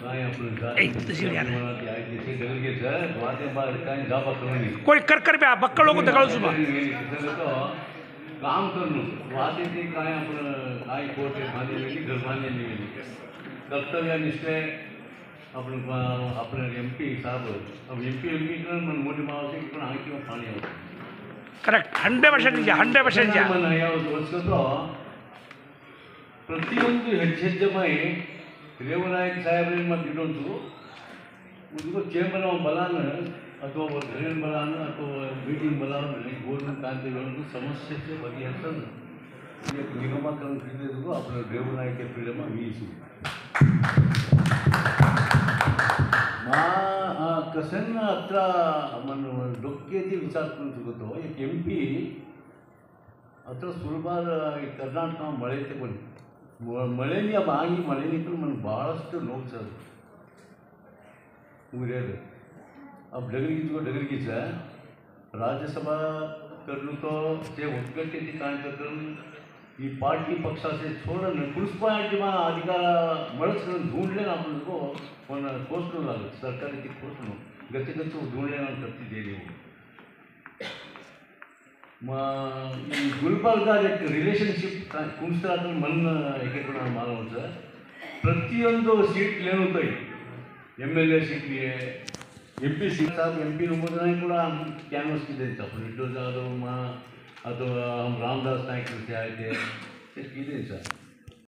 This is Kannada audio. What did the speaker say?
काय आपलं ऐक, तशी यार. डगर घ्यायचं वाटे बाहेर काय जाबा करून कोई कर कर बे बक्कळ लोक दगळ सुबा काम करणं वाटे ते काय आपलं काय कोर्ट बांधली गेली घर बांधलेली गेली कर्तव्यानिष्ठे आपण प- आपलं एम पी साहेब एम पी एम पी पण मोठी मावशी पण हांगा किंवा पाणी आवडतं ಕರೆಕ್ಟ್ ಹಂಡ್ರೆಡ್ ಪರ್ಸೆಂಟ್ ನಿಜ ಹಂಡ್ರೆಡ್ ಪರ್ಸೆಂಟ್ ನಿಜ మన వచ్చేదో ಪ್ರತಿಯೊಂದು ಹೆಜ್ಜೆ ಮೈ ರೇವನಾಯಕ್ ಸಾಹೇಬ್ರೆ ಮತ್ತೆ ಇನ್ನೊಂದು ಉದ್ಕೋ ಚೇಂಬರ್ ಬಲಾನ ಅಥವಾ घरेन ಬಲಾನ ಅಥವಾ ಮೀಟಿಂಗ್ ಬಲಾನ ಗೋರ್ಮೆಂಟ್ ಕಾಂತಿಗಳನ್ನು ಸಮಸ್ಯೆಗೆ ಬಗೆಹರಿಸಲು एक निगमाकरण केलेलं आपलं ರೇವನಾಯಕ ಫ್ರೀಡಮ್ वीसू मा कसं ना अत्र मन डोक्याचे विचार करून चुकतो एक एम पी ಅತ್ರ ಸುಲಭಾದ ಈ ಕರ್ನಾಟಕ ಮಳೆ ತಗೊಂಡು ಮಳೆನಿ ಆಗಿ ಮಳೆನಿ మనకు ಭಾಳಷ್ಟು ನೋವು ಸರ್ उरेल अब डगरी गीत डगरी गीत राज्यसभा करणं तो जे उद्गट्टेचे कार्यक्रम ಈ ಪಾರ್ಟಿ ಪಕ್ಷाचे सोडून पुष्पाच्या अधिकार मळच ढूंढले ना आपण को पण पोचलो लागलं सरकारी ते पोचलो गती गती ढूंढले ना करती दिली मग ಈ ಗುಲ್ಬರ್ಗ ರಿಲೇಶನ್ಶಿಪ್ ಕುಣಿಸ್ತಾರೆ ಮಣ್ಣು ಏಕೆಂದ್ರೆ ಮಾನವಂತ ಪ್ರತಿಯೊಂದು ಸೀಟ್ ಲೇನುತ್ತಾయి ಎಮ್ ಎಲ್ ಎ ಸೀಟ್ಗೆ ಎಂ ಪಿ ಸೀಟ್ ಸಾಹೇब ಎಂ ಪಿ ಮೂರು ಜನ ಕೂಡ ಕ್ಯಾನ್ವಸ್ ಇದೆ आपण विठ्ठल जाधव मा ಅಥವಾ ರಾಮದಾಸ್ ನಾಯ್ಕ ಇದೆ ಇದೆ ಸರ್